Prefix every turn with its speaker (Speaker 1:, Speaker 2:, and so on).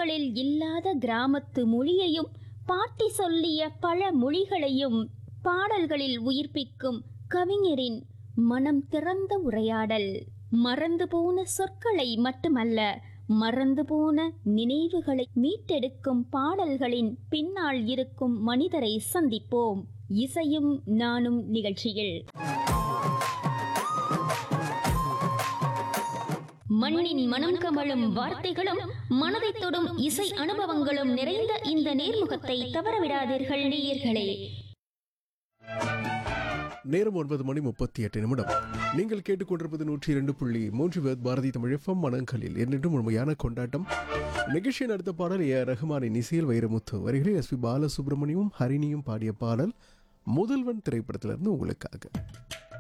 Speaker 1: சொற்களில் இல்லாத கிராமத்து மொழியையும் பாட்டி சொல்லிய பல மொழிகளையும் பாடல்களில் உயிர்ப்பிக்கும் கவிஞரின் மனம் திறந்த உரையாடல் மறந்து போன சொற்களை மட்டுமல்ல மறந்து போன நினைவுகளை மீட்டெடுக்கும் பாடல்களின் பின்னால் இருக்கும் மனிதரை சந்திப்போம் இசையும் நானும் நிகழ்ச்சியில் மண்ணின் மனம் கமழும் வார்த்தைகளும் மனதை தொடும் இசை அனுபவங்களும் நிறைந்த இந்த நேர்முகத்தை தவறவிடாதீர்கள் நேயர்களே
Speaker 2: நேரம் ஒன்பது மணி முப்பத்தி எட்டு நிமிடம் நீங்கள் கேட்டுக்கொண்டிருப்பது நூற்றி இரண்டு புள்ளி மூன்று பேர் பாரதி தமிழ் எஃப்எம் மனங்களில் என்றும் முழுமையான கொண்டாட்டம் நிகழ்ச்சியின் அடுத்த பாடல் ஏ ஆர் ரஹ்மானின் இசையில் வைரமுத்து வரிகளில் எஸ் பி பாலசுப்ரமணியும் ஹரிணியும் பாடிய பாடல் முதல்வன் திரைப்படத்திலிருந்து உங்களுக்காக